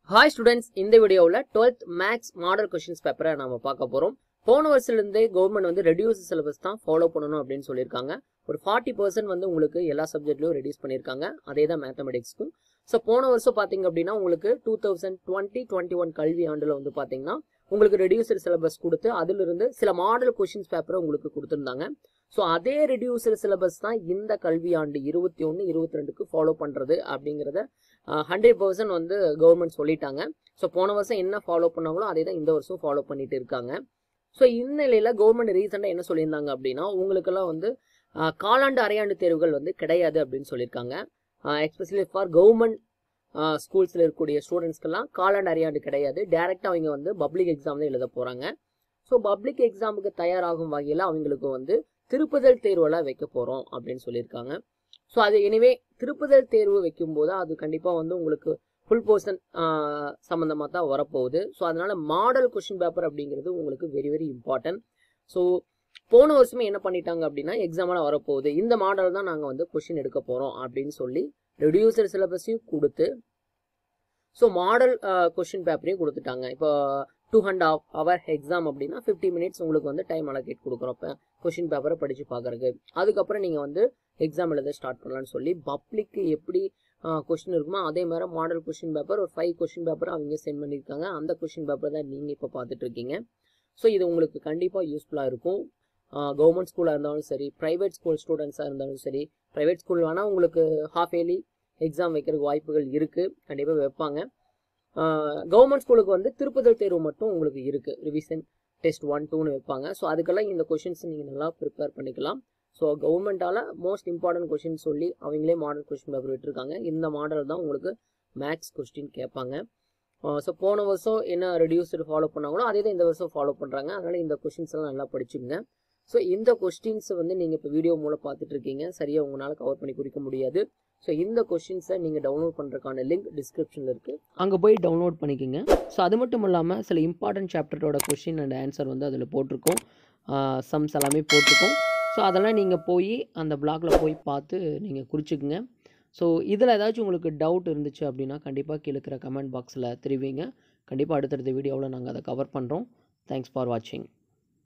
hi students இந்த வீடியோவில் twelfth maths model questions பேப்பரை நம்ம பார்க்க போகிறோம் போன வருஷத்துலேருந்தே கவர்மெண்ட் வந்து ரெடியூஸ் சிலபஸ் தான் ஃபாலோ பண்ணணும் அப்படின்னு சொல்லியிருக்காங்க ஒரு ஃபார்ட்டி பர்சன்ட் வந்து உங்களுக்கு எல்லா சப்ஜெக்ட்லையும் ரெடியூஸ் பண்ணியிருக்காங்க அதே தான் மேத்தமெட்டிக்ஸ்க்கும் ஸோ போன வருஷம் பார்த்தீங்க அப்படின்னா உங்களுக்கு two thousand twenty twenty one கல்வி ஆண்டில் வந்து பார்த்தீங்கன்னா உங்களுக்கு ரெடியூசர் சிலபஸ் கொடுத்து அதிலிருந்து சில மாடல் கொஷின்ஸ் பேப்பரை உங்களுக்கு கொடுத்துருந்தாங்க ஸோ அதே ரெடியூசர் சிலபஸ் தான் இந்த கல்வி ஆண்டு இருபத்தி ஒன்று இருபத்தி ரெண்டுக்கு ஃபாலோ பண்ணுறது அப்படிங்கிறத ஹண்ட்ரட் பர்சன்ட் வந்து கவர்மெண்ட் சொல்லிட்டாங்க ஸோ போன வருஷம் என்ன ஃபாலோ பண்ணாங்களோ அதே தான் இந்த வருஷம் ஃபாலோ பண்ணிட்டு இருக்காங்க ஸோ இந்நிலையில் கவர்மெண்ட் ரீசெண்டாக என்ன சொல்லியிருந்தாங்க அப்படின்னா உங்களுக்கெல்லாம் வந்து ஆஹ், காலாண்டு அரையாண்டு தேர்வுகள் வந்து கிடையாது அப்படின்னு சொல்லியிருக்காங்க எஸ்பெஷலி ஃபார் கவர்மெண்ட் ஸ்கூல்ஸில் இருக்கக்கூடிய ஸ்டூடெண்ட்ஸ்க்கெல்லாம் காலாண்டு அரையாண்டு கிடையாது டேரெக்டாக அவங்க வந்து பப்ளிக் எக்ஸாம் தான் எழுத போகிறாங்க ஸோ பப்ளிக் எக்ஸாமுக்கு தயாராகும் வகையில் அவங்களுக்கு வந்து திருப்புதல் தேர்வெல்லாம் வைக்க போகிறோம் அப்படின்னு சொல்லியிருக்காங்க ஸோ அது எனிவே திருப்புதல் தேர்வு வைக்கும்போது அது கண்டிப்பாக வந்து உங்களுக்கு ஃபுல் போர்ஷன் சம்மந்தமாக தான் வரப்போகுது ஸோ அதனால் மாடல் கொஷின் பேப்பர் அப்படிங்கிறது உங்களுக்கு வெரி வெரி இம்பார்ட்டன்ட் ஸோ போன வருஷமே என்ன பண்ணிட்டாங்க அப்படின்னா எக்ஸாமெல்லாம் வரப்போகுது இந்த மாடல் தான் நாங்கள் வந்து கொஷின் எடுக்க போகிறோம் அப்படின்னு சொல்லி ரெடியூசர் சிலபஸையும் கொடுத்து ஸோ மாடல் கொஷின் பேப்பரையும் கொடுத்துட்டாங்க இப்போ two and half hour exam அப்படின்னா ஃபிஃப்டி மினிட்ஸ் உங்களுக்கு வந்து டைம் அலோகேட் கொடுக்குறப்ப கொஷின் பேப்பரை படித்து பார்க்குறக்கு அதுக்கப்புறம் நீங்கள் வந்து எக்ஸாம் எழுத ஸ்டார்ட் பண்ணலாம்னு சொல்லி பப்ளிக்கு எப்படி கொஷின் இருக்குமோ அதே மாதிரி மாடல் கொஷின் பேப்பர் ஒரு ஃபைவ் கொஷின் பேப்பர் அவங்க சென்ட் பண்ணியிருக்காங்க அந்த கொஷின் பேப்பர் தான் நீங்கள் இப்போ பார்த்துட்டு இருக்கீங்க ஸோ இது உங்களுக்கு கண்டிப்பாக யூஸ்ஃபுல்லாக இருக்கும் கவர்மெண்ட் ஸ்கூலாக இருந்தாலும் சரி ப்ரைவேட் ஸ்கூல் ஸ்டூடெண்ட்ஸாக இருந்தாலும் சரி ப்ரைவேட் ஸ்கூல் வேணால் உங்களுக்கு ஹாஃப் இயர்லி எக்ஸாம் வைக்கிறதுக்கு வாய்ப்புகள் இருக்குது கண்டிப்பாக வைப்பாங்க கவர்மெண்ட் ஸ்கூலுக்கு வந்து திருப்புதல் தேர்வு மட்டும் உங்களுக்கு இருக்குது ரிவிஷன் டெஸ்ட் ஒன் டூன்னு வைப்பாங்க ஸோ அதுக்கெல்லாம் இந்த கொஷின்ஸ் நீங்கள் நல்லா ப்ரிப்பேர் பண்ணிக்கலாம் ஸோ கவர்மெண்ட்டால் மோஸ்ட் இம்பார்ட்டன்ட் கொஷின் சொல்லி அவங்களே மாடல் கொஷின் பேப்பர் விட்டுருக்காங்க இந்த மாடல் தான் உங்களுக்கு மேக்ஸ் கொஸ்டின் கேட்பாங்க ஸோ போன வருஷம் என்ன ரெடியூஸ்டு ஃபாலோ பண்ணாங்களோ அதே தான் இந்த வருஷம் ஃபாலோ பண்ணுறாங்க அதனால் இந்த கொஷின்ஸ் எல்லாம் நல்லா படிச்சுங்க ஸோ இந்த கொஸ்டின்ஸ் வந்து நீங்கள் இப்போ வீடியோ மூலம் பார்த்துட்டு இருக்கீங்க சரியாக உங்களால் கவர் பண்ணி குறிக்க முடியாது ஸோ இந்த கொஷின்ஸை நீங்கள் டவுன்லோட் பண்ணுறதுக்கான லிங்க் டிஸ்கிரிப்ஷனில் இருக்குது அங்கே போய் டவுன்லோட் பண்ணிக்கோங்க ஸோ அது மட்டும் இல்லாமல் சில இம்பார்ட்டன்ட் சாப்டரோட கொஷின் அண்ட் ஆன்சர் வந்து அதில் போட்டிருக்கோம் சம்ஸ் எல்லாமே போட்டிருக்கோம் ஸோ அதெல்லாம் நீங்கள் போய் அந்த பிளாக்ல போய் பார்த்து நீங்கள் குறிச்சிக்கோங்க ஸோ இதில் ஏதாச்சும் உங்களுக்கு டவுட் இருந்துச்சு அப்படின்னா கண்டிப்பாக கீழே இருக்கிற கமெண்ட் பாக்ஸில் தெரிவிங்க கண்டிப்பாக அடுத்தடுத்த வீடியோவில் நாங்கள் அதை கவர் பண்ணுறோம் தேங்க்ஸ் ஃபார் வாட்சிங்